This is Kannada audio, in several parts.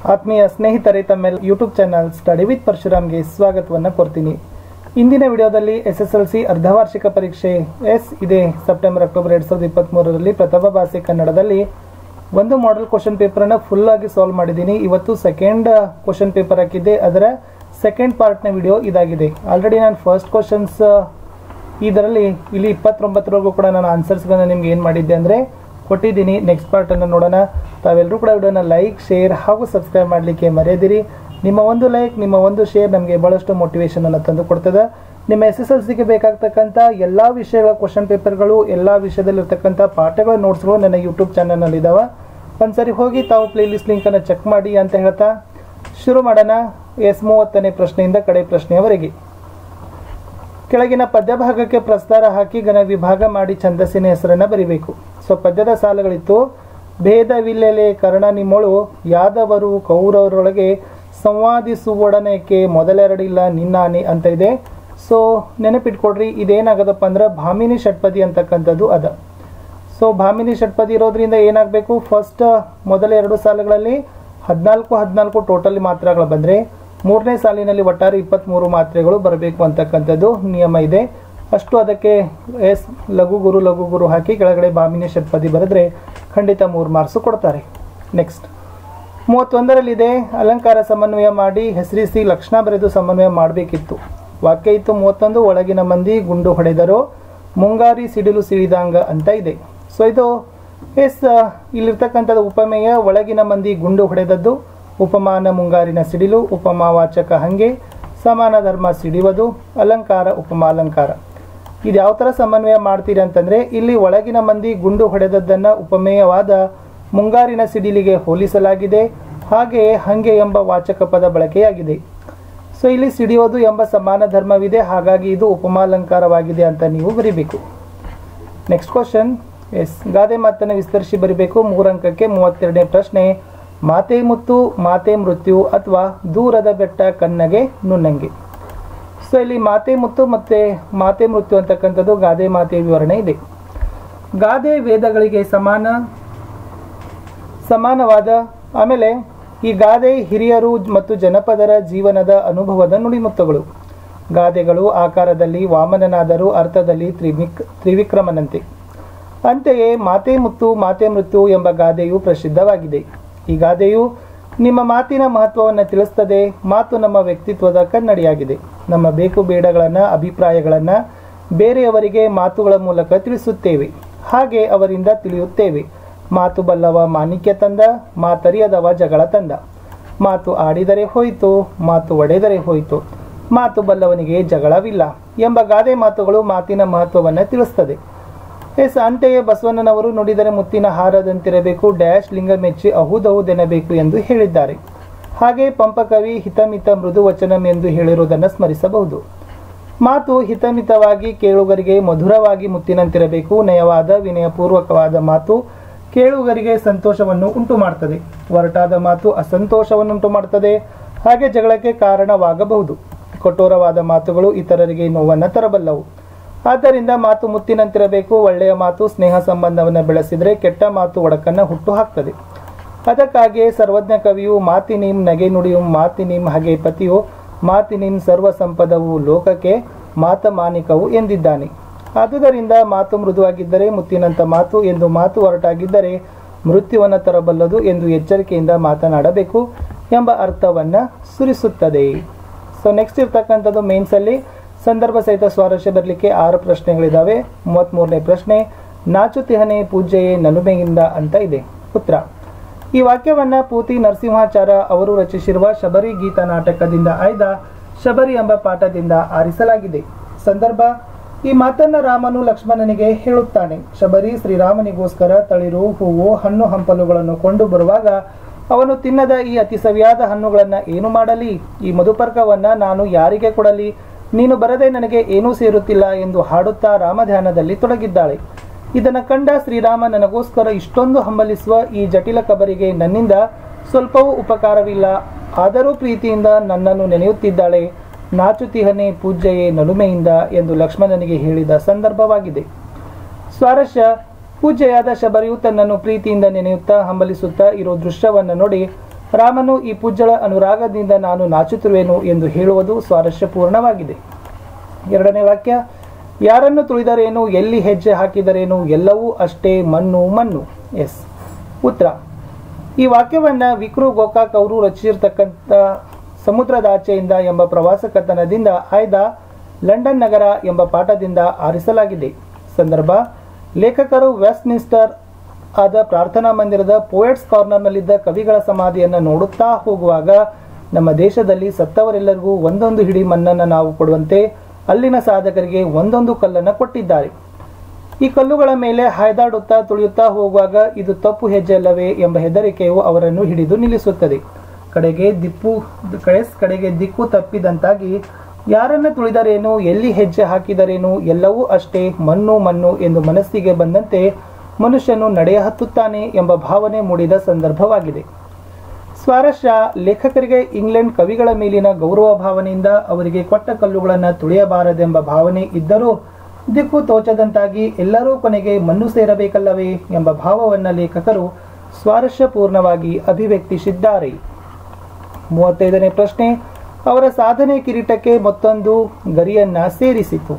ಆತ್ಮೀಯ ಸ್ನೇಹಿತರೆ ತಮ್ಮೆಲ್ಲ ಯೂಟ್ಯೂಬ್ ಚಾನಲ್ ಸ್ಟಡಿ ವಿತ್ ಪರಶುರಾಮ್ಗೆ ಸ್ವಾಗತವನ್ನು ಕೊಡ್ತೀನಿ ಇಂದಿನ ವಿಡಿಯೋದಲ್ಲಿ ಎಸ್ ಎಸ್ ಎಲ್ ಸಿ ಅರ್ಧವಾರ್ಷಿಕ ಪರೀಕ್ಷೆ ಎಸ್ ಇದೆ ಸೆಪ್ಟೆಂಬರ್ ಅಕ್ಟೋಬರ್ ಎರಡ್ ಸಾವಿರದ ಇಪ್ಪತ್ತ್ ಮೂರರಲ್ಲಿ ಪ್ರಥಮ ಭಾಷೆ ಕನ್ನಡದಲ್ಲಿ ಒಂದು ಮಾಡೆಲ್ ಕ್ವಶನ್ ಪೇಪರನ್ನು ಫುಲ್ ಆಗಿ ಸಾಲ್ವ್ ಮಾಡಿದ್ದೀನಿ ಇವತ್ತು ಸೆಕೆಂಡ್ ಕ್ವಶನ್ ಪೇಪರ್ ಹಾಕಿದ್ದೆ ಅದರ ಸೆಕೆಂಡ್ ಪಾರ್ಟ್ನ ವಿಡಿಯೋ ಇದಾಗಿದೆ ಆಲ್ರೆಡಿ ನಾನು ಫಸ್ಟ್ ಕ್ವಶನ್ಸ್ ಇದರಲ್ಲಿ ಇಲ್ಲಿ ಇಪ್ಪತ್ತೊಂಬತ್ತರವರೆಗೂ ಕೂಡ ನಾನು ಆನ್ಸರ್ಸ್ಗಳನ್ನ ನಿಮ್ಗೆ ಏನು ಮಾಡಿದ್ದೆ ಅಂದರೆ ಕೊಟ್ಟಿದ್ದೀನಿ ನೆಕ್ಸ್ಟ್ ಪಾರ್ಟನ್ನು ನೋಡೋಣ ತಾವೆಲ್ಲರೂ ಕೂಡ ವಿಡಿಯೋನ ಲೈಕ್ ಶೇರ್ ಹಾಗೂ ಸಬ್ಸ್ಕ್ರೈಬ್ ಮಾಡಲಿಕ್ಕೆ ಮರೆಯದಿರಿ ನಿಮ್ಮ ಒಂದು ಲೈಕ್ ನಿಮ್ಮ ಒಂದು ಶೇರ್ ನಮಗೆ ಭಾಳಷ್ಟು ಮೋಟಿವೇಶನ್ ಅನ್ನು ತಂದು ಕೊಡ್ತದೆ ನಿಮ್ಮ ಎಸ್ ಎಸ್ ಎಲ್ ಸಿಗೆ ಬೇಕಾಗ್ತಕ್ಕಂಥ ಎಲ್ಲ ವಿಷಯಗಳ ಕ್ವಶನ್ ಪೇಪರ್ಗಳು ಎಲ್ಲ ವಿಷಯದಲ್ಲಿರ್ತಕ್ಕಂಥ ಪಾಠಗಳ ನೋಟ್ಸ್ಗಳು ನನ್ನ ಯೂಟ್ಯೂಬ್ ಚಾನಲ್ನಲ್ಲಿ ಇದಾವೆ ಒಂದ್ಸರಿ ಹೋಗಿ ತಾವು ಪ್ಲೇಲಿಸ್ಟ್ ಲಿಂಕನ್ನು ಚೆಕ್ ಮಾಡಿ ಅಂತ ಹೇಳ್ತಾ ಶುರು ಮಾಡೋಣ ಎಸ್ ಮೂವತ್ತನೇ ಪ್ರಶ್ನೆಯಿಂದ ಕಡೆ ಪ್ರಶ್ನೆಯವರೆಗೆ ಕೆಳಗಿನ ಪದ್ಯ ಭಾಗಕ್ಕೆ ಪ್ರಸ್ತಾರ ಹಾಕಿ ಗಣ ವಿಭಾಗ ಮಾಡಿ ಛಂದಸ್ಸಿನ ಹೆಸರನ್ನ ಬರಿಬೇಕು ಸೊ ಪದ್ಯದ ಸಾಲುಗಳಿತ್ತು ಭೇದವಿಲ್ಲೆಲೆ ಕರ್ಣ ನಿಮ್ಮೊಳು ಯಾದವರು ಕೌರವರೊಳಗೆ ಸಂವಾದಿಸುವೊಡನೆಕ್ಕೆ ಮೊದಲೆರಡಿಲ್ಲ ನಿನ್ನಾನೆ ಅಂತ ಇದೆ ಸೊ ನೆನಪಿಟ್ಕೊಡ್ರಿ ಇದೇನಾಗದಪ್ಪ ಅಂದ್ರೆ ಭಾಮಿನಿ ಷಟ್ಪದಿ ಅಂತಕ್ಕಂಥದ್ದು ಅದ ಸೊ ಭಾಮಿನಿ ಷಟ್ಪದಿ ಇರೋದ್ರಿಂದ ಏನಾಗಬೇಕು ಫಸ್ಟ್ ಮೊದಲ ಎರಡು ಸಾಲುಗಳಲ್ಲಿ ಹದಿನಾಲ್ಕು ಹದಿನಾಲ್ಕು ಟೋಟಲ್ ಮಾತ್ರೆಗಳು ಬಂದರೆ ಮೂರನೇ ಸಾಲಿನಲ್ಲಿ ಒಟ್ಟಾರೆ ಇಪ್ಪತ್ತ್ಮೂರು ಮಾತ್ರೆಗಳು ಬರಬೇಕು ಅಂತಕ್ಕಂಥದ್ದು ನಿಯಮ ಇದೆ ಅಷ್ಟು ಅದಕ್ಕೆ ಎಸ್ ಲಘು ಗುರು ಲಘು ಗುರು ಹಾಕಿ ಕೆಳಗಡೆ ಭಾಮಿನಿ ಷಟ್ಪದಿ ಬರೆದ್ರೆ ಖಂಡಿತ ಮೂರು ಮಾರ್ಕ್ಸು ಕೊಡ್ತಾರೆ ನೆಕ್ಸ್ಟ್ ಮೂವತ್ತೊಂದರಲ್ಲಿದೆ ಅಲಂಕಾರ ಸಮನ್ವಯ ಮಾಡಿ ಹೆಸರಿಸಿ ಲಕ್ಷಣ ಬರೆದು ಸಮನ್ವಯ ಮಾಡಬೇಕಿತ್ತು ವಾಕ್ಯ ಇತ್ತು ಮೂವತ್ತೊಂದು ಒಳಗಿನ ಮಂದಿ ಗುಂಡು ಹೊಡೆದರು ಮುಂಗಾರಿ ಸಿಡಿಲು ಸಿಡಿದಾಂಗ ಅಂತ ಇದೆ ಸೊ ಇದು ಎಸ್ ಇಲ್ಲಿರ್ತಕ್ಕಂಥದ್ದು ಉಪಮೇಯ ಒಳಗಿನ ಮಂದಿ ಗುಂಡು ಹೊಡೆದದ್ದು ಉಪಮಾನ ಮುಂಗಾರಿನ ಸಿಡಿಲು ಉಪಮಾವಾಚಕ ಹಂಗೆ ಸಮಾನ ಧರ್ಮ ಸಿಡಿಯುವುದು ಅಲಂಕಾರ ಉಪಮಾಲಂಕಾರ ಇದು ಯಾವ ಥರ ಸಮನ್ವಯ ಮಾಡ್ತೀರಿ ಅಂತಂದರೆ ಇಲ್ಲಿ ಒಳಗಿನ ಮಂದಿ ಗುಂಡು ಹೊಡೆದದ್ದನ್ನು ಉಪಮೇಯವಾದ ಮುಂಗಾರಿನ ಸಿಡಿಲಿಗೆ ಹೋಲಿಸಲಾಗಿದೆ ಹಾಗೆ ಹಂಗೆ ಎಂಬ ವಾಚಕ ಪದ ಬಳಕೆಯಾಗಿದೆ ಸೊ ಇಲ್ಲಿ ಸಿಡಿಯೋದು ಎಂಬ ಸಮಾನ ಧರ್ಮವಿದೆ ಹಾಗಾಗಿ ಇದು ಉಪಮಾಲಂಕಾರವಾಗಿದೆ ಅಂತ ನೀವು ಬರಿಬೇಕು ನೆಕ್ಸ್ಟ್ ಕ್ವಶನ್ ಎಸ್ ಗಾದೆ ಮಾತನ್ನು ವಿಸ್ತರಿಸಿ ಬರಿಬೇಕು ಮೂರಂಕಕ್ಕೆ ಮೂವತ್ತೆರಡನೇ ಪ್ರಶ್ನೆ ಮಾತೆ ಮುತ್ತು ಮಾತೆ ಮೃತ್ಯು ಅಥವಾ ದೂರದ ಬೆಟ್ಟ ಕಣ್ಣಗೆ ನುಣ್ಣಂಗೆ ಸೊ ಇಲ್ಲಿ ಮಾತೆ ಮುತ್ತು ಮತ್ತು ಮಾತೆ ಮೃತ್ಯು ಅಂತಕ್ಕಂಥದ್ದು ಗಾದೆ ಮಾತೆಯ ವಿವರಣೆ ಇದೆ ಗಾದೆ ವೇದಗಳಿಗೆ ಸಮಾನ ಸಮಾನವಾದ ಆಮೇಲೆ ಈ ಗಾದೆ ಹಿರಿಯರು ಮತ್ತು ಜನಪದರ ಜೀವನದ ಅನುಭವದ ನುಡಿಮುತ್ತುಗಳು ಗಾದೆಗಳು ಆಕಾರದಲ್ಲಿ ವಾಮನನಾದರೂ ಅರ್ಥದಲ್ಲಿ ತ್ರಿವಿಕ್ ತ್ರಿವಿಕ್ರಮನಂತೆ ಅಂತೆಯೇ ಮಾತೆ ಮುತ್ತು ಮಾತೆ ಮೃತ್ಯು ಎಂಬ ಗಾದೆಯು ಪ್ರಸಿದ್ಧವಾಗಿದೆ ಈ ಗಾದೆಯು ನಿಮ್ಮ ಮಾತಿನ ಮಹತ್ವವನ್ನು ತಿಳಿಸ್ತದೆ ಮಾತು ನಮ್ಮ ವ್ಯಕ್ತಿತ್ವದ ಕನ್ನಡಿಯಾಗಿದೆ ನಮ್ಮ ಬೇಕು ಬೇಡಗಳನ್ನು ಅಭಿಪ್ರಾಯಗಳನ್ನು ಬೇರೆಯವರಿಗೆ ಮಾತುಗಳ ಮೂಲಕ ತಿಳಿಸುತ್ತೇವೆ ಹಾಗೆ ಅವರಿಂದ ತಿಳಿಯುತ್ತೇವೆ ಮಾತು ಬಲ್ಲವ ಮಾಣಿಕ್ಯ ತಂದ ಮಾತರಿಯದವ ಜಗಳ ತಂದ ಮಾತು ಆಡಿದರೆ ಹೋಯಿತು ಮಾತು ಒಡೆದರೆ ಹೋಯಿತು ಮಾತು ಬಲ್ಲವನಿಗೆ ಜಗಳವಿಲ್ಲ ಎಂಬ ಗಾದೆ ಮಾತುಗಳು ಮಾತಿನ ಮಹತ್ವವನ್ನು ತಿಳಿಸ್ತದೆ ಎಸ್ ಅಂತೆಯೇ ಬಸವಣ್ಣನವರು ನುಡಿದರೆ ಮುತ್ತಿನ ಹಾರದಂತಿರಬೇಕು ಡ್ಯಾಶ್ ಲಿಂಗ ಮೆಚ್ಚಿ ಅಹುದಹುದೆನಬೇಕು ಎಂದು ಹೇಳಿದ್ದಾರೆ ಹಾಗೆ ಪಂಪಕವಿ ಹಿತಮಿತ ಮೃದು ವಚನಂ ಎಂದು ಹೇಳಿರುವುದನ್ನು ಸ್ಮರಿಸಬಹುದು ಮಾತು ಹಿತಮಿತವಾಗಿ ಕೇಳುಗರಿಗೆ ಮಧುರವಾಗಿ ಮುತ್ತಿನಂತಿರಬೇಕು ನಯವಾದ ವಿನಯಪೂರ್ವಕವಾದ ಮಾತು ಕೇಳುಗರಿಗೆ ಸಂತೋಷವನ್ನು ಉಂಟು ಮಾಡ್ತದೆ ಒರಟಾದ ಮಾತು ಅಸಂತೋಷವನ್ನುಂಟು ಮಾಡ್ತದೆ ಹಾಗೆ ಜಗಳಕ್ಕೆ ಕಾರಣವಾಗಬಹುದು ಕಠೋರವಾದ ಮಾತುಗಳು ಇತರರಿಗೆ ನೋವನ್ನು ತರಬಲ್ಲವು ಆದ್ದರಿಂದ ಮಾತು ಮುತ್ತಿನಂತಿರಬೇಕು ಒಳ್ಳೆಯ ಮಾತು ಸ್ನೇಹ ಸಂಬಂಧವನ್ನು ಬೆಳೆಸಿದರೆ ಕೆಟ್ಟ ಮಾತು ಒಡಕನ್ನು ಹುಟ್ಟು ಹಾಕ್ತದೆ ಅದಕ್ಕಾಗಿಯೇ ಸರ್ವಜ್ಞ ಕವಿಯು ಮಾತಿನಿಂ ನಗೆ ನುಡಿಯು ಮಾತಿನಿಂ ಹಗೆ ಪತಿಯು ಮಾತಿನಿಂ ಸರ್ವ ಸಂಪದವು ಲೋಕಕ್ಕೆ ಮಾತಮಾನಿಕವು ಎಂದಿದ್ದಾನೆ ಆದುದರಿಂದ ಮಾತು ಮೃದುವಾಗಿದ್ದರೆ ಮುತ್ತಿನಂತ ಮಾತು ಎಂದು ಮಾತು ಹೊರಟಾಗಿದ್ದರೆ ಮೃತ್ಯುವನ್ನು ತರಬಲ್ಲದು ಎಂದು ಎಚ್ಚರಿಕೆಯಿಂದ ಮಾತನಾಡಬೇಕು ಎಂಬ ಅರ್ಥವನ್ನು ಸುರಿಸುತ್ತದೆ ಸೊ ನೆಕ್ಸ್ಟ್ ಇರ್ತಕ್ಕಂಥದ್ದು ಮೇನ್ಸಲ್ಲಿ ಸಂದರ್ಭ ಸಹಿತ ಸ್ವಾರಸ್ಯ ಬರಲಿಕ್ಕೆ ಆರು ಪ್ರಶ್ನೆಗಳಿದ್ದಾವೆ ಮೂವತ್ತ್ಮೂರನೇ ಪ್ರಶ್ನೆ ನಾಚುತಿಹನೆ ಪೂಜೆಯೇ ನಲುಮೆಯಿಂದ ಅಂತ ಇದೆ ಉತ್ತರ ಈ ವಾಕ್ಯವನ್ನ ಪೂತಿ ನರಸಿಂಹಾಚಾರ ಅವರು ರಚಿಸಿರುವ ಶಬರಿ ಗೀತ ನಾಟಕದಿಂದ ಆಯ್ದ ಶಬರಿ ಎಂಬ ಪಾಠದಿಂದ ಆರಿಸಲಾಗಿದೆ ಸಂದರ್ಭ ಈ ಮಾತನ್ನ ರಾಮನು ಲಕ್ಷ್ಮಣನಿಗೆ ಹೇಳುತ್ತಾನೆ ಶಬರಿ ಶ್ರೀರಾಮನಿಗೋಸ್ಕರ ತಳಿರು ಹೂವು ಹಣ್ಣು ಹಂಪಲುಗಳನ್ನು ಕೊಂಡು ಬರುವಾಗ ಅವನು ತಿನ್ನದ ಈ ಅತಿ ಸವಿಯಾದ ಹಣ್ಣುಗಳನ್ನು ಏನು ಮಾಡಲಿ ಈ ಮಧುಪರ್ಕವನ್ನ ನಾನು ಯಾರಿಗೆ ಕೊಡಲಿ ನೀನು ಬರದೆ ನನಗೆ ಏನೂ ಸೇರುತ್ತಿಲ್ಲ ಎಂದು ಹಾಡುತ್ತಾ ರಾಮಧ್ಯಾನದಲ್ಲಿ ತೊಡಗಿದ್ದಾಳೆ ಇದನ್ನು ಕಂಡ ಶ್ರೀರಾಮ ನನಗೋಸ್ಕರ ಇಷ್ಟೊಂದು ಹಂಬಲಿಸುವ ಈ ಜಟಿಲ ಕಬರಿಗೆ ನನ್ನಿಂದ ಸ್ವಲ್ಪವೂ ಉಪಕಾರವಿಲ್ಲ ಆದರೂ ಪ್ರೀತಿಯಿಂದ ನನ್ನನ್ನು ನೆನೆಯುತ್ತಿದ್ದಾಳೆ ನಾಚುತಿಹನೆ ಪೂಜ್ಯಯೇ ನಲುಮೆಯಿಂದ ಎಂದು ಲಕ್ಷ್ಮಣನಿಗೆ ಹೇಳಿದ ಸಂದರ್ಭವಾಗಿದೆ ಸ್ವಾರಸ್ಯ ಪೂಜ್ಯೆಯಾದ ಶಬರಿಯು ತನ್ನನ್ನು ಪ್ರೀತಿಯಿಂದ ನೆನೆಯುತ್ತಾ ಹಂಬಲಿಸುತ್ತಾ ಇರೋ ದೃಶ್ಯವನ್ನು ನೋಡಿ ರಾಮನು ಈ ಪೂಜ್ಯಳ ಅನುರಾಗದಿಂದ ನಾನು ನಾಚುತ್ತಿರುವೆನು ಎಂದು ಹೇಳುವುದು ಸ್ವಾರಸ್ಯಪೂರ್ಣವಾಗಿದೆ ಎರಡನೇ ವಾಕ್ಯ ಯಾರನ್ನು ತುಳಿದರೇನು ಎಲ್ಲಿ ಹೆಜ್ಜೆ ಹಾಕಿದರೇನು ಎಲ್ಲವೂ ಅಷ್ಟೇ ಮಣ್ಣು ಮಣ್ಣು ಎಸ್ ಉತ್ತರ ಈ ವಾಕ್ಯವನ್ನ ವಿಕ್ರು ಗೋಕಾಕ್ ಅವರು ರಚಿಸಿರ್ತಕ್ಕಂಥ ಸಮುದ್ರದಾಚೆಯಿಂದ ಎಂಬ ಪ್ರವಾಸ ಕಥನದಿಂದ ಆಯ್ದ ಲಂಡನ್ ನಗರ ಎಂಬ ಪಾಠದಿಂದ ಆರಿಸಲಾಗಿದೆ ಸಂದರ್ಭ ಲೇಖಕರು ವೆಸ್ಟ್ ಮಿನ್ಸ್ಟರ್ ಆದ ಪ್ರಾರ್ಥನಾ ಮಂದಿರದ ಪೋಯಟ್ಸ್ ಕಾರ್ನರ್ನಲ್ಲಿದ್ದ ಕವಿಗಳ ಸಮಾಧಿಯನ್ನು ನೋಡುತ್ತಾ ಹೋಗುವಾಗ ನಮ್ಮ ದೇಶದಲ್ಲಿ ಸತ್ತವರೆಲ್ಲರಿಗೂ ಒಂದೊಂದು ಹಿಡಿ ಮಣ್ಣನ್ನು ನಾವು ಕೊಡುವಂತೆ ಅಲ್ಲಿನ ಸಾಧಕರಿಗೆ ಒಂದೊಂದು ಕಲ್ಲನ್ನು ಕೊಟ್ಟಿದ್ದಾರೆ ಈ ಕಲ್ಲುಗಳ ಮೇಲೆ ಹಾಯ್ದಾಡುತ್ತಾ ತುಳಿಯುತ್ತಾ ಹೋಗುವಾಗ ಇದು ತಪ್ಪು ಹೆಜ್ಜೆ ಅಲ್ಲವೇ ಎಂಬ ಹೆದರಿಕೆಯು ಅವರನ್ನು ಹಿಡಿದು ನಿಲ್ಲಿಸುತ್ತದೆ ಕಡೆಗೆ ದಿಪ್ಪು ಕಡೆಸ್ ಕಡೆಗೆ ದಿಕ್ಕು ತಪ್ಪಿದಂತಾಗಿ ಯಾರನ್ನ ತುಳಿದರೇನು ಎಲ್ಲಿ ಹೆಜ್ಜೆ ಹಾಕಿದರೇನು ಎಲ್ಲವೂ ಅಷ್ಟೇ ಮಣ್ಣು ಮಣ್ಣು ಎಂದು ಮನಸ್ಸಿಗೆ ಬಂದಂತೆ ಮನುಷ್ಯನು ನಡೆಯ ಹತ್ತುತ್ತಾನೆ ಎಂಬ ಭಾವನೆ ಮೂಡಿದ ಸಂದರ್ಭವಾಗಿದೆ ಸ್ವಾರಸ್ಯ ಲೇಖಕರಿಗೆ ಇಂಗ್ಲೆಂಡ್ ಕವಿಗಳ ಮೇಲಿನ ಗೌರವ ಭಾವನೆಯಿಂದ ಅವರಿಗೆ ಕೊಟ್ಟ ಕಲ್ಲುಗಳನ್ನು ತುಳಿಯಬಾರದೆಂಬ ಭಾವನೆ ಇದ್ದರೂ ದಿಕ್ಕು ತೋಚದಂತಾಗಿ ಎಲ್ಲರೂ ಕೊನೆಗೆ ಮಣ್ಣು ಸೇರಬೇಕಲ್ಲವೇ ಎಂಬ ಭಾವವನ್ನು ಲೇಖಕರು ಸ್ವಾರಸ್ಯಪೂರ್ಣವಾಗಿ ಅಭಿವ್ಯಕ್ತಿಸಿದ್ದಾರೆ ಮೂವತ್ತೈದನೇ ಪ್ರಶ್ನೆ ಅವರ ಸಾಧನೆ ಕಿರೀಟಕ್ಕೆ ಮತ್ತೊಂದು ಗರಿಯನ್ನ ಸೇರಿಸಿತು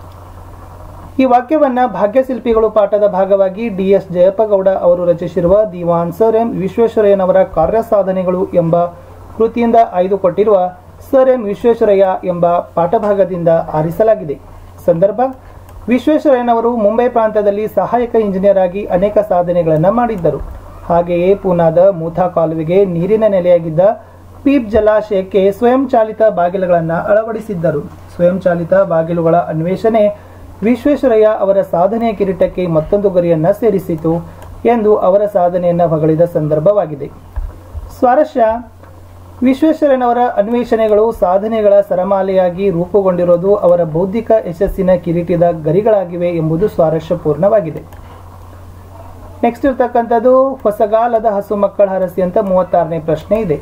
ಈ ವಾಕ್ಯವನ್ನ ಭಾಗ್ಯಶಿಲ್ಪಿಗಳು ಪಾಠದ ಭಾಗವಾಗಿ ಡಿ ಎಸ್ ಜಯಪ್ಪಗೌಡ ಅವರು ರಚಿಸಿರುವ ದಿವಾನ್ ಸರ್ ಎಂ ವಿಶ್ವೇಶ್ವರಯ್ಯನವರ ಕಾರ್ಯ ಸಾಧನೆಗಳು ಎಂಬ ಕೃತಿಯಿಂದ ಆಯ್ದುಕೊಟ್ಟಿರುವ ಸರ್ ಎಂ ವಿಶ್ವೇಶ್ವರಯ್ಯ ಎಂಬ ಪಾಠಭಾಗದಿಂದ ಆರಿಸಲಾಗಿದೆ ಸಂದರ್ಭ ವಿಶ್ವೇಶ್ವರಯ್ಯನವರು ಮುಂಬೈ ಪ್ರಾಂತ್ಯದಲ್ಲಿ ಸಹಾಯಕ ಇಂಜಿನಿಯರ್ ಆಗಿ ಅನೇಕ ಸಾಧನೆಗಳನ್ನು ಮಾಡಿದ್ದರು ಹಾಗೆಯೇ ಪೂನಾದ ಮೂಥಾ ಕಾಲುವೆಗೆ ನೀರಿನ ನೆಲೆಯಾಗಿದ್ದ ಪೀಪ್ ಜಲಾಶಯಕ್ಕೆ ಸ್ವಯಂಚಾಲಿತ ಬಾಗಿಲುಗಳನ್ನು ಅಳವಡಿಸಿದ್ದರು ಸ್ವಯಂಚಾಲಿತ ಬಾಗಿಲುಗಳ ಅನ್ವೇಷಣೆ ವಿಶ್ವೇಶ್ವರಯ್ಯ ಅವರ ಸಾಧನೆಯ ಕಿರೀಟಕ್ಕೆ ಮತ್ತೊಂದು ಗರಿಯನ್ನ ಸೇರಿಸಿತು ಎಂದು ಅವರ ಸಾಧನೆಯನ್ನ ಹೊಗಳಿದ ಸಂದರ್ಭವಾಗಿದೆ ಸ್ವಾರಸ್ಯ ವಿಶ್ವೇಶ್ವರಯ್ಯನವರ ಅನ್ವೇಷಣೆಗಳು ಸಾಧನೆಗಳ ಸರಮಾಲೆಯಾಗಿ ರೂಪುಗೊಂಡಿರೋದು ಅವರ ಬೌದ್ಧಿಕ ಯಶಸ್ಸಿನ ಕಿರೀಟದ ಗರಿಗಳಾಗಿವೆ ಎಂಬುದು ಸ್ವಾರಸ್ಯಪೂರ್ಣವಾಗಿದೆ ನೆಕ್ಸ್ಟ್ ಇರ್ತಕ್ಕಂಥದ್ದು ಹೊಸಗಾಲದ ಹಸು ಮಕ್ಕಳ ಹರಸಿ ಅಂತ ಮೂವತ್ತಾರನೇ ಪ್ರಶ್ನೆ ಇದೆ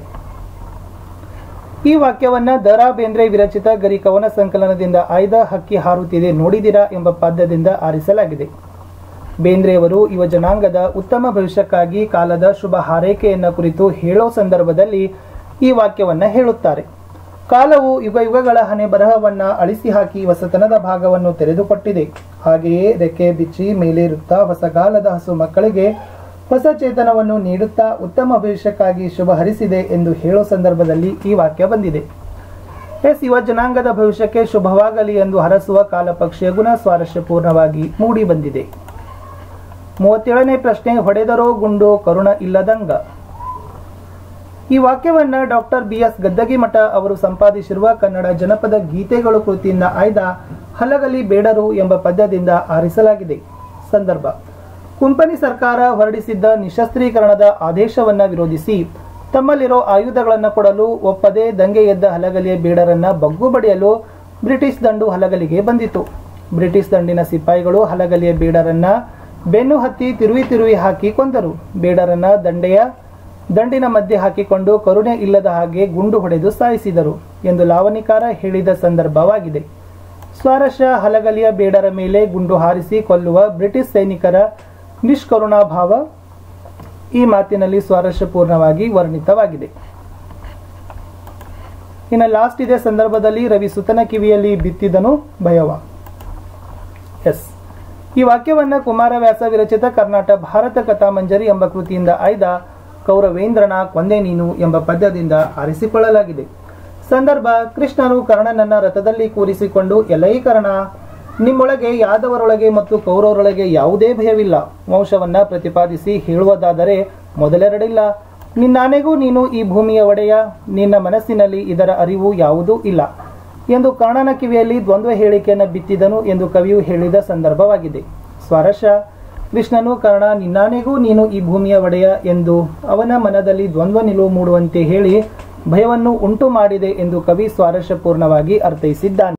ಈ ವಾಕ್ಯವನ್ನ ದರಾ ಬೇಂದ್ರೆ ವಿರಚಿತ ಗರಿ ಕವನ ಸಂಕಲನದಿಂದ ಆಯ್ದ ಹಕ್ಕಿ ಹಾರುತ್ತಿದೆ ನೋಡಿದಿರಾ ಎಂಬ ಪದ್ಯದಿಂದ ಆರಿಸಲಾಗಿದೆ ಬೇಂದ್ರೆಯವರು ಯುವ ಜನಾಂಗದ ಉತ್ತಮ ಭವಿಷ್ಯಕ್ಕಾಗಿ ಕಾಲದ ಶುಭ ಹಾರೈಕೆಯನ್ನ ಕುರಿತು ಹೇಳೋ ಸಂದರ್ಭದಲ್ಲಿ ಈ ವಾಕ್ಯವನ್ನ ಹೇಳುತ್ತಾರೆ ಕಾಲವು ಯುಗ ಯುಗಗಳ ಹಣೆ ಬರಹವನ್ನ ಅಳಿಸಿ ಹಾಕಿ ಹೊಸತನದ ಭಾಗವನ್ನು ತೆರೆದುಕೊಟ್ಟಿದೆ ಹಾಗೆಯೇ ರೆಕ್ಕೆ ಬಿಚ್ಚಿ ಮೇಲೇರುತ್ತಾ ಹೊಸಗಾಲದ ಹಸು ಮಕ್ಕಳಿಗೆ ಹೊಸ ಚೇತನವನ್ನು ನೀಡುತ್ತಾ ಉತ್ತಮ ಭವಿಷ್ಯಕ್ಕಾಗಿ ಶುಭ ಹರಿಸಿದೆ ಎಂದು ಹೇಳೋ ಸಂದರ್ಭದಲ್ಲಿ ಈ ವಾಕ್ಯ ಬಂದಿದೆ ಎಸ್ ಯುವ ಜನಾಂಗದ ಭವಿಷ್ಯಕ್ಕೆ ಶುಭವಾಗಲಿ ಎಂದು ಹರಸುವ ಕಾಲಪಕ್ಷಿಯ ಗುಣ ಸ್ವಾರಸ್ಯಪೂರ್ಣವಾಗಿ ಮೂಡಿ ಬಂದಿದೆ ಮೂವತ್ತೇಳನೇ ಪ್ರಶ್ನೆ ಹೊಡೆದರೋ ಗುಂಡು ಕರುಣ ಇಲ್ಲದಂಗ ಈ ವಾಕ್ಯವನ್ನ ಡಾಕ್ಟರ್ ಬಿ ಎಸ್ ಗದ್ದಗಿಮಠ ಅವರು ಸಂಪಾದಿಸಿರುವ ಕನ್ನಡ ಜನಪದ ಗೀತೆಗಳು ಕೃತಿಯಿಂದ ಆಯ್ದ ಹಲಗಲಿ ಬೇಡರು ಎಂಬ ಪದ್ಯದಿಂದ ಆರಿಸಲಾಗಿದೆ ಸಂದರ್ಭ ಕುಂಪನಿ ಸರ್ಕಾರ ಹೊರಡಿಸಿದ್ದ ನಿಶಸ್ತ್ರೀಕರಣದ ಆದೇಶವನ್ನ ವಿರೋಧಿಸಿ ತಮ್ಮಲ್ಲಿರೋ ಆಯುಧಗಳನ್ನು ಕೊಡಲು ಒಪ್ಪದೆ ದಂಗೆ ಎದ್ದ ಹಲಗಲಿಯ ಬೇಡರನ್ನ ಬಗ್ಗು ಬಡಿಯಲು ಬ್ರಿಟಿಷ್ ದಂಡು ಹಲಗಲಿಗೆ ಬಂದಿತು ಬ್ರಿಟಿಷ್ ದಂಡಿನ ಸಿಪಾಯಿಗಳು ಹಲಗಲಿಯ ಬೇಡರನ್ನ ಬೆನ್ನು ಹತ್ತಿ ತಿರುವಿ ತಿರುವಿ ಹಾಕಿ ಕೊಂದರು ಬೇಡರನ್ನ ದಂಡೆಯ ದಂಡಿನ ಮಧ್ಯೆ ಹಾಕಿಕೊಂಡು ಕರುಣೆ ಇಲ್ಲದ ಹಾಗೆ ಗುಂಡು ಹೊಡೆದು ಸಾಯಿಸಿದರು ಎಂದು ಲಾವಣಿಕಾರ ಹೇಳಿದ ಸಂದರ್ಭವಾಗಿದೆ ಸ್ವಾರಸ್ಯ ಹಲಗಲಿಯ ಬೇಡರ ಮೇಲೆ ಗುಂಡು ಹಾರಿಸಿ ಕೊಲ್ಲುವ ಬ್ರಿಟಿಷ್ ಸೈನಿಕರ ನಿಷ್ಕರುಣಾ ಭಾವ ಈ ಮಾತಿನಲ್ಲಿ ಸ್ವಾರಸ್ಯಪೂರ್ಣವಾಗಿ ವರ್ಣಿತವಾಗಿದೆ ಇನ್ನು ಲಾಸ್ಟ್ ಇದೇ ಸಂದರ್ಭದಲ್ಲಿ ರವಿ ಸುತನ ಕಿವಿಯಲ್ಲಿ ಬಿತ್ತಿದನು ಭಯವ ಎಸ್ ಈ ವಾಕ್ಯವನ್ನ ಕುಮಾರವ್ಯಾಸ ವಿರಚಿತ ಕರ್ನಾಟ ಭಾರತ ಕಥಾಮಂಜರಿ ಎಂಬ ಕೃತಿಯಿಂದ ಆಯ್ದ ಕೌರವೇಂದ್ರನ ಕೊಂದೆ ನೀನು ಎಂಬ ಪದ್ಯದಿಂದ ಆರಿಸಿಕೊಳ್ಳಲಾಗಿದೆ ಸಂದರ್ಭ ಕೃಷ್ಣನು ಕರ್ಣನನ್ನ ರಥದಲ್ಲಿ ಕೂರಿಸಿಕೊಂಡು ಎಲೈ ಕರ್ಣ ನಿಮ್ಮೊಳಗೆ ಯಾದವರೊಳಗೆ ಮತ್ತು ಕೌರವರೊಳಗೆ ಯಾವುದೇ ಭಯವಿಲ್ಲ ವಂಶವನ್ನ ಪ್ರತಿಪಾದಿಸಿ ಹೇಳುವುದಾದರೆ ಮೊದಲೆರಡಿಲ್ಲ ನಿನ್ನಾನೆಗೂ ನೀನು ಈ ಭೂಮಿಯ ಒಡೆಯ ನಿನ್ನ ಮನಸ್ಸಿನಲ್ಲಿ ಇದರ ಅರಿವು ಯಾವುದೂ ಇಲ್ಲ ಎಂದು ಕರ್ಣನ ಕಿವಿಯಲ್ಲಿ ದ್ವಂದ್ವ ಹೇಳಿಕೆಯನ್ನು ಬಿತ್ತಿದನು ಎಂದು ಕವಿಯು ಹೇಳಿದ ಸಂದರ್ಭವಾಗಿದೆ ಸ್ವಾರಸ್ಯ ಕೃಷ್ಣನು ಕರ್ಣ ನಿನ್ನಾನೆಗೂ ನೀನು ಈ ಭೂಮಿಯ ಒಡೆಯ ಎಂದು ಅವನ ಮನದಲ್ಲಿ ದ್ವಂದ್ವ ನಿಲುವು ಮೂಡುವಂತೆ ಹೇಳಿ ಭಯವನ್ನು ಉಂಟು ಮಾಡಿದೆ ಎಂದು ಕವಿ ಸ್ವಾರಸ್ಯಪೂರ್ಣವಾಗಿ ಅರ್ಥೈಸಿದ್ದಾನೆ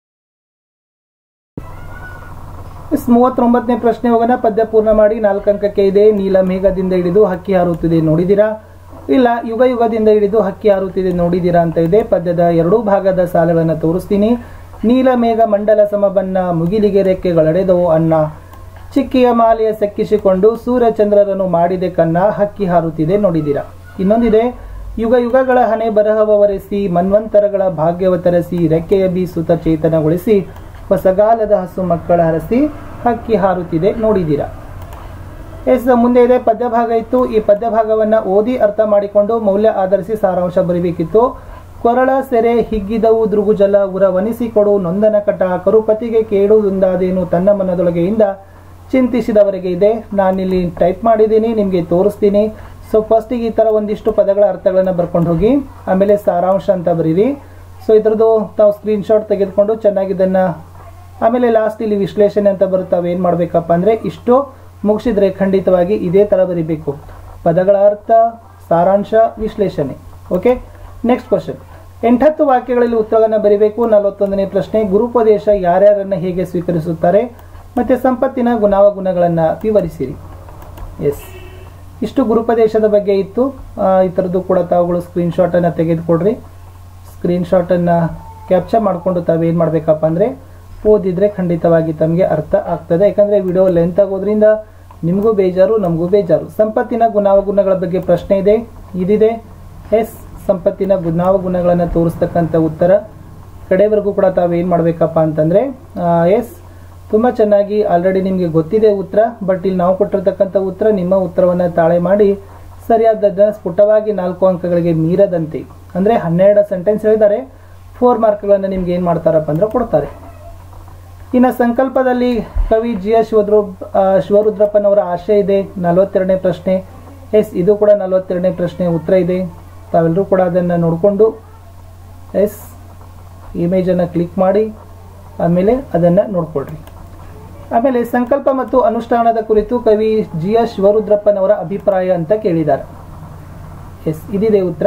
ಎಸ್ ಮೂವತ್ತೊಂಬತ್ತನೇ ಪ್ರಶ್ನೆ ಹೋಗೋಣ ಪದ್ಯ ಪೂರ್ಣ ಮಾಡಿ ನಾಲ್ಕು ಅಂಕಕ್ಕೆ ಇದೆ ನೀಲ ಮೇಘದಿಂದ ಹಿಡಿದು ಹಕ್ಕಿ ಹಾರುತ್ತಿದೆ ನೋಡಿದಿರಾ ಇಲ್ಲ ಯುಗ ಯುಗದಿಂದ ಹಿಡಿದು ಹಕ್ಕಿ ಹಾರುತ್ತಿದೆ ನೋಡಿದಿರಾ ಅಂತ ಇದೆ ಪದ್ಯದ ಎರಡೂ ಭಾಗದ ಸಾಲುಗಳನ್ನು ತೋರಿಸ್ತೀನಿ ನೀಲ ಮೇಘ ಮಂಡಲ ಸಮಬನ್ನ ಮುಗಿಲಿಗೆ ರೆಕ್ಕೆಗಳಡೆದವು ಅನ್ನ ಚಿಕ್ಕಿಯ ಮಾಲೆಯ ಸೆಕ್ಕಿಸಿಕೊಂಡು ಸೂರ್ಯಚಂದ್ರರನ್ನು ಮಾಡಿದೆ ಕನ್ನ ಹಕ್ಕಿ ಹಾರುತ್ತಿದೆ ನೋಡಿದಿರಾ ಇನ್ನೊಂದಿದೆ ಯುಗ ಯುಗಗಳ ಹಣೆ ಬರಹವರೆಸಿ ಮನ್ವಂತರಗಳ ಭಾಗ್ಯವತರಿಸಿ ರೆಕ್ಕೆಯ ಬೀಸುತ್ತ ಚೇತನಗೊಳಿಸಿ ಹೊಸಗಾಲದ ಹಸು ಮಕ್ಕಳ ಹರಸಿ ಹಕ್ಕಿ ಹಾರುತ್ತಿದೆ ನೋಡಿದ್ದೀರಾ ಎಸ್ ಮುಂದೆ ಇದೆ ಪದ್ಯಭಾಗ ಇತ್ತು ಈ ಪದ್ಯಭಾಗವನ್ನ ಓದಿ ಅರ್ಥ ಮಾಡಿಕೊಂಡು ಮೌಲ್ಯ ಆಧರಿಸಿ ಸಾರಾಂಶ ಬರೀಬೇಕಿತ್ತು ಕೊರಳ ಸೆರೆ ಹಿಗ್ಗಿದವು ದೃಗುಜಲ ಉರವನಿಸಿಕೊಡು ನೊಂದನ ಕಟ ಕರುಪತಿಗೆ ಕೇಳುವುದೊಂದಾದೇನು ತನ್ನ ಮನದೊಳಗೆಯಿಂದ ಚಿಂತಿಸಿದವರಿಗೆ ಇದೆ ನಾನಿಲ್ಲಿ ಟೈಪ್ ಮಾಡಿದ್ದೀನಿ ನಿಮಗೆ ತೋರಿಸ್ತೀನಿ ಸೊ ಫಸ್ಟಿಗೆ ಈ ಥರ ಒಂದಿಷ್ಟು ಪದಗಳ ಅರ್ಥಗಳನ್ನು ಬರ್ಕೊಂಡು ಹೋಗಿ ಆಮೇಲೆ ಸಾರಾಂಶ ಅಂತ ಬರೀರಿ ಸೊ ಇದ್ರದ್ದು ತಾವು ಸ್ಕ್ರೀನ್ಶಾಟ್ ತೆಗೆದುಕೊಂಡು ಚೆನ್ನಾಗಿ ಇದನ್ನು ಆಮೇಲೆ ಲಾಸ್ಟ್ ಇಲ್ಲಿ ವಿಶ್ಲೇಷಣೆ ಅಂತ ಬರುತ್ತಾವೆ ಏನು ಮಾಡಬೇಕಪ್ಪ ಅಂದರೆ ಇಷ್ಟು ಮುಗಿಸಿದ್ರೆ ಖಂಡಿತವಾಗಿ ಇದೇ ಥರ ಬರೀಬೇಕು ಪದಗಳ ಅರ್ಥ ಸಾರಾಂಶ ವಿಶ್ಲೇಷಣೆ ಓಕೆ ನೆಕ್ಸ್ಟ್ ಕ್ವಶನ್ ಎಂಟತ್ತು ವಾಕ್ಯಗಳಲ್ಲಿ ಉತ್ತರವನ್ನು ಬರೀಬೇಕು ನಲವತ್ತೊಂದನೇ ಪ್ರಶ್ನೆ ಗುರುಪದೇಶ ಯಾರ್ಯಾರನ್ನ ಹೇಗೆ ಸ್ವೀಕರಿಸುತ್ತಾರೆ ಮತ್ತೆ ಸಂಪತ್ತಿನ ಗುಣಾವಗುಣಗಳನ್ನು ವಿವರಿಸಿರಿ ಎಸ್ ಇಷ್ಟು ಗುರುಪದೇಶದ ಬಗ್ಗೆ ಇತ್ತು ಆ, ಈ ಥರದ್ದು ಕೂಡ ತಾವುಗಳು ಸ್ಕ್ರೀನ್ಶಾಟನ್ನು ತೆಗೆದುಕೊಡ್ರಿ ಸ್ಕ್ರೀನ್ಶಾಟನ್ನು ಕ್ಯಾಪ್ಚರ್ ಮಾಡಿಕೊಂಡು ತಾವೇನು ಮಾಡಬೇಕಪ್ಪ ಅಂದರೆ ಓದಿದ್ರೆ ಖಂಡಿತವಾಗಿ ತಮಗೆ ಅರ್ಥ ಆಗ್ತದೆ ಯಾಕಂದರೆ ವಿಡಿಯೋ ಲೆಂತ್ ಆಗೋದ್ರಿಂದ ನಿಮಗೂ ಬೇಜಾರು ನಮಗೂ ಬೇಜಾರು ಸಂಪತ್ತಿನ ಗುಣಾವಗುಣಗಳ ಬಗ್ಗೆ ಪ್ರಶ್ನೆ ಇದೆ ಇದಿದೆ ಎಸ್ ಸಂಪತ್ತಿನ ಗುಣಾವಗುಣಗಳನ್ನು ತೋರಿಸ್ತಕ್ಕಂಥ ಉತ್ತರ ಕಡೆವರೆಗೂ ಕೂಡ ತಾವೇನು ಮಾಡಬೇಕಪ್ಪ ಅಂತಂದರೆ ಎಸ್ ತುಂಬ ಚೆನ್ನಾಗಿ ಆಲ್ರೆಡಿ ನಿಮಗೆ ಗೊತ್ತಿದೆ ಉತ್ತರ ಬಟ್ ಇಲ್ಲಿ ನಾವು ಕೊಟ್ಟಿರ್ತಕ್ಕಂಥ ಉತ್ತರ ನಿಮ್ಮ ಉತ್ತರವನ್ನು ತಾಳೆ ಮಾಡಿ ಸರಿಯಾದದ್ದನ್ನು ಸ್ಫುಟವಾಗಿ ನಾಲ್ಕು ಅಂಕಗಳಿಗೆ ಮೀರದಂತೆ ಅಂದರೆ ಹನ್ನೆರಡು ಸೆಂಟೆನ್ಸ್ ಹೇಳಿದ್ದಾರೆ ಫೋರ್ ಮಾರ್ಕ್ಗಳನ್ನು ನಿಮ್ಗೆ ಏನು ಮಾಡ್ತಾರಪ್ಪ ಅಂದ್ರೆ ಕೊಡ್ತಾರೆ ಇನ್ನು ಸಂಕಲ್ಪದಲ್ಲಿ ಕವಿ ಜಿ ಎಸ್ ಶಿವದ್ರು ಆ, ಶಿವರುದ್ರಪ್ಪನವರ ಆಶಯ ಇದೆ ನಲವತ್ತೆರಡನೇ ಪ್ರಶ್ನೆ ಎಸ್ ಇದು ಕೂಡ ನಲವತ್ತೆರಡನೇ ಪ್ರಶ್ನೆ ಉತ್ತರ ಇದೆ ತಾವೆಲ್ಲರೂ ಕೂಡ ಅದನ್ನು ನೋಡಿಕೊಂಡು ಎಸ್ ಇಮೇಜನ್ನು ಕ್ಲಿಕ್ ಮಾಡಿ ಆಮೇಲೆ ಅದನ್ನು ನೋಡ್ಕೊಳ್ರಿ ಆಮೇಲೆ ಸಂಕಲ್ಪ ಮತ್ತು ಅನುಷ್ಠಾನದ ಕುರಿತು ಕವಿ ಜಿ ಎಸ್ ಶಿವರುದ್ರಪ್ಪನವರ ಅಭಿಪ್ರಾಯ ಅಂತ ಕೇಳಿದ್ದಾರೆ ಎಸ್ ಇದಿದೆ ಉತ್ತರ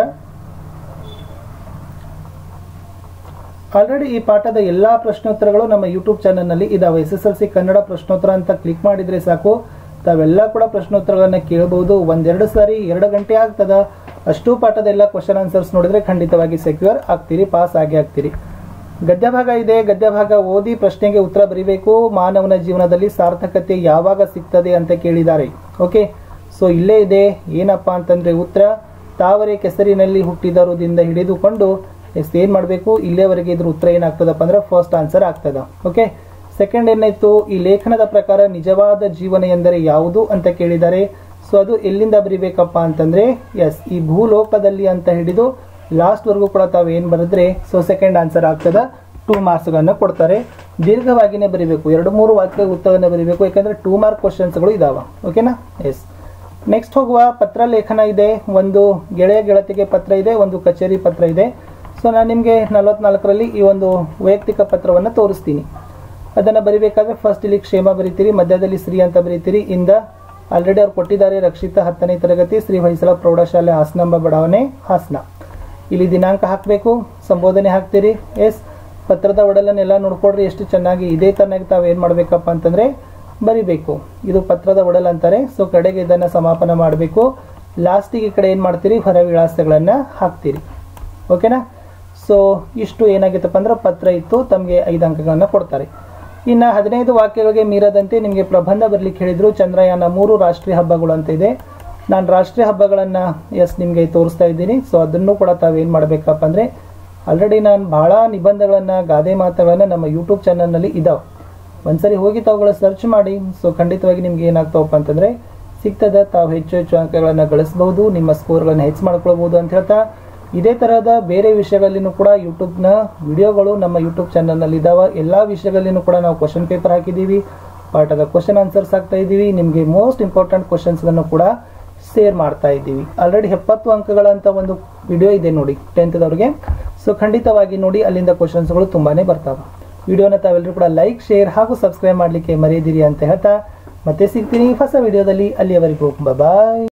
ಆಲ್ರೆಡಿ ಈ ಪಾಠದ ಎಲ್ಲಾ ಪ್ರಶ್ನೋತ್ತರಗಳು ನಮ್ಮ ಯೂಟ್ಯೂಬ್ ಚಾನಲ್ನಲ್ಲಿ ಇದಾವೆ S S L C Kannada ಪ್ರಶ್ನೋತ್ತರ ಅಂತ ಕ್ಲಿಕ್ ಮಾಡಿದ್ರೆ ಸಾಕು ತಾವೆಲ್ಲ ಕೂಡ ಪ್ರಶ್ನೋತ್ತರಗಳನ್ನ ಕೇಳಬಹುದು ಒಂದೆರಡು ಸಾರಿ ಎರಡು ಗಂಟೆ ಆಗ್ತದ ಅಷ್ಟು ಪಾಠದ ಎಲ್ಲ ಕ್ವಶನ್ ಆನ್ಸರ್ಸ್ ನೋಡಿದ್ರೆ ಖಂಡಿತವಾಗಿ ಸೆಕ್ಯೂರ್ ಆಗ್ತೀರಿ ಪಾಸ್ ಆಗೇ ಆಗ್ತೀರಿ ಗದ್ಯ ಭಾಗ ಇದೆ ಗದ್ಯ ಭಾಗ ಓದಿ ಪ್ರಶ್ನೆಗೆ ಉತ್ತರ ಬರೀಬೇಕು ಮಾನವನ ಜೀವನದಲ್ಲಿ ಸಾರ್ಥಕತೆ ಯಾವಾಗ ಸಿಗ್ತದೆ ಅಂತ ಕೇಳಿದ್ದಾರೆ ಓಕೆ ಸೊ ಇಲ್ಲೇ ಇದೆ ಏನಪ್ಪಾ ಅಂತಂದ್ರೆ ಉತ್ತರ ತಾವರೆ ಕೆಸರಿನಲ್ಲಿ ಹುಟ್ಟಿದರುದಿಂದ ಹಿಡಿದುಕೊಂಡು ಎಸ್ ಏನ್ ಮಾಡಬೇಕು ಇಲ್ಲೇವರೆಗೆ ಇದ್ರ ಉತ್ತರ ಏನಾಗ್ತದಪ್ಪ ಅಂದ್ರೆ ಫಸ್ಟ್ ಆನ್ಸರ್ ಆಗ್ತದ ಓಕೆ ಸೆಕೆಂಡ್ ಏನಾಯ್ತು ಈ ಲೇಖನದ ಪ್ರಕಾರ ನಿಜವಾದ ಜೀವನ ಎಂದರೆ ಯಾವುದು ಅಂತ ಕೇಳಿದ್ದಾರೆ ಸೊ ಅದು ಎಲ್ಲಿಂದ ಬರಿಬೇಕಪ್ಪ ಅಂತಂದ್ರೆ ಎಸ್ ಈ ಭೂಲೋಕದಲ್ಲಿ ಅಂತ ಹಿಡಿದು ಲಾಸ್ಟ್ ವರ್ಗೂ ಕೂಡ ತಾವು ಏನ್ ಬರೆದ್ರೆ ಸೊ ಸೆಕೆಂಡ್ ಆನ್ಸರ್ ಆಗ್ತದ ಟೂ ಮಾರ್ಕ್ಸ್ಗಳನ್ನ ಕೊಡ್ತಾರೆ ದೀರ್ಘವಾಗಿನೇ ಬರೀಬೇಕು ಎರಡು ಮೂರು ವಾಕ್ಯ ಉತ್ತರವನ್ನು ಬರೀಬೇಕು ಯಾಕಂದ್ರೆ ಟೂ ಮಾರ್ಕ್ ಕ್ವಶನ್ಸ್ಗಳು ಇದಾವ ಓಕೆನಾ ಎಸ್ ನೆಕ್ಸ್ಟ್ ಹೋಗುವ ಪತ್ರ ಲೇಖನ ಇದೆ ಒಂದು ಗೆಳೆಯ ಗೆಳತಿಗೆ ಪತ್ರ ಇದೆ ಒಂದು ಕಚೇರಿ ಪತ್ರ ಇದೆ ಸೊ ನಾನು ನಿಮಗೆ ನಲವತ್ನಾಲ್ಕರಲ್ಲಿ ಈ ಒಂದು ವೈಯಕ್ತಿಕ ಪತ್ರವನ್ನು ತೋರಿಸ್ತೀನಿ ಅದನ್ನು ಬರಿಬೇಕಾದ್ರೆ ಫಸ್ಟ್ ಇಲ್ಲಿ ಕ್ಷೇಮ ಬರೀತೀರಿ ಮಧ್ಯದಲ್ಲಿ ಶ್ರೀ ಅಂತ ಬರೀತೀರಿ ಇಂದ ಆಲ್ರೆಡಿ ಅವ್ರು ಕೊಟ್ಟಿದ್ದಾರೆ ರಕ್ಷಿತ ಹತ್ತನೇ ತರಗತಿ ಶ್ರೀ ಹೊಯ್ಸಳ ಪ್ರೌಢಶಾಲೆ ಹಾಸನಾಂಬ ಬಡಾವಣೆ ಹಾಸನ ಇಲ್ಲಿ ದಿನಾಂಕ ಹಾಕಬೇಕು ಸಂಬೋಧನೆ ಹಾಕ್ತೀರಿ ಎಸ್ ಪತ್ರದ ಒಡಲನ್ನೆಲ್ಲ ನೋಡ್ಕೊಡ್ರಿ ಎಷ್ಟು ಚೆನ್ನಾಗಿ ಇದೇ ತರನಾಗಿ ತಾವು ಏನು ಮಾಡಬೇಕಪ್ಪ ಅಂತಂದ್ರೆ ಬರಿಬೇಕು ಇದು ಪತ್ರದ ಒಡಲ್ ಅಂತಾರೆ ಸೊ ಕಡೆಗೆ ಇದನ್ನು ಸಮಾಪನ ಮಾಡಬೇಕು ಲಾಸ್ಟಿಗೆ ಈ ಕಡೆ ಏನು ಮಾಡ್ತೀರಿ ಹೊರ ವಿಳಾಸಗಳನ್ನು ಹಾಕ್ತೀರಿ ಓಕೆನಾ ಸೊ ಇಷ್ಟು ಏನಾಗಿತ್ತಪ್ಪ ಅಂದ್ರೆ ಪತ್ರ ಇತ್ತು ತಮಗೆ ಐದು ಅಂಕಗಳನ್ನು ಕೊಡ್ತಾರೆ ಇನ್ನು ಹದಿನೈದು ವಾಕ್ಯಗಳಿಗೆ ಮೀರದಂತೆ ನಿಮಗೆ ಪ್ರಬಂಧ ಬರಲಿಕ್ಕೆ ಹೇಳಿದ್ರು ಚಂದ್ರಯಾನ ಮೂರು ರಾಷ್ಟ್ರೀಯ ಹಬ್ಬಗಳು ಅಂತ ಇದೆ ನಾನು ರಾಷ್ಟ್ರೀಯ ಹಬ್ಬಗಳನ್ನು ಎಸ್ ನಿಮಗೆ ತೋರಿಸ್ತಾ ಇದ್ದೀನಿ ಸೊ ಅದನ್ನು ಕೂಡ ತಾವೇನು ಮಾಡಬೇಕಪ್ಪ ಅಂದರೆ ಆಲ್ರೆಡಿ ನಾನು ಭಾಳ ನಿಬಂಧಗಳನ್ನು ಗಾದೆ ಮಾತುಗಳನ್ನು ನಮ್ಮ ಯೂಟ್ಯೂಬ್ ಚಾನಲ್ನಲ್ಲಿ ಇದಾವೆ ಒಂದ್ಸರಿ ಹೋಗಿ ತಾವುಗಳ ಸರ್ಚ್ ಮಾಡಿ ಸೊ ಖಂಡಿತವಾಗಿ ನಿಮ್ಗೆ ಏನಾಗ್ತಾವಪ್ಪ ಅಂತಂದರೆ ಸಿಗ್ತದ ತಾವು ಹೆಚ್ಚು ಹೆಚ್ಚು ಅಂಕಗಳನ್ನು ಗಳಿಸಬಹುದು ನಿಮ್ಮ ಸ್ಕೋರ್ಗಳನ್ನು ಹೆಚ್ಚು ಮಾಡ್ಕೊಳ್ಬಹುದು ಅಂತ ಹೇಳ್ತಾ ಇದೇ ತರಹದ ಬೇರೆ ವಿಷಯಗಳಲ್ಲಿನೂ ಕೂಡ ಯೂಟ್ಯೂಬ್ನ ವಿಡಿಯೋಗಳು ನಮ್ಮ ಯೂಟ್ಯೂಬ್ ಚಾನಲ್ನಲ್ಲಿ ಇದಾವೆ ಎಲ್ಲ ವಿಷಯಗಳಲ್ಲಿನೂ ಕೂಡ ನಾವು ಕ್ವಶನ್ ಪೇಪರ್ ಹಾಕಿದ್ದೀವಿ ಪಾಠದ ಕ್ವಶನ್ ಆನ್ಸರ್ಸ್ ಹಾಕ್ತಾ ಇದ್ದೀವಿ ನಿಮಗೆ ಮೋಸ್ಟ್ ಇಂಪಾರ್ಟೆಂಟ್ ಕ್ವಶನ್ಸ್ಗಳನ್ನು ಕೂಡ ಶೇರ್ ಮಾಡ್ತಾ ಇದ್ದೀವಿ ಆಲ್ರೆಡಿ ಎಪ್ಪತ್ತು ಅಂಕಗಳಂತ ಒಂದು ವಿಡಿಯೋ ಇದೆ ನೋಡಿ ಟೆಂತ್ದವ್ರಿಗೆ ಸೊ ಖಂಡಿತವಾಗಿ ನೋಡಿ ಅಲ್ಲಿಂದ ಕ್ವಶನ್ಸ್ಗಳು ತುಂಬಾನೇ ಬರ್ತಾವೆ ವಿಡಿಯೋನ ತಾವೆಲ್ಲರೂ ಕೂಡ ಲೈಕ್ ಶೇರ್ ಹಾಗೂ ಸಬ್ಸ್ಕ್ರೈಬ್ ಮಾಡಲಿಕ್ಕೆ ಮರೆಯದಿರಿ ಅಂತ ಹೇಳ್ತಾ ಮತ್ತೆ ಸಿಗ್ತೀನಿ ಹೊಸ ವಿಡಿಯೋದಲ್ಲಿ ಅಲ್ಲಿಯವರೆಗೂ ಬಾಯ್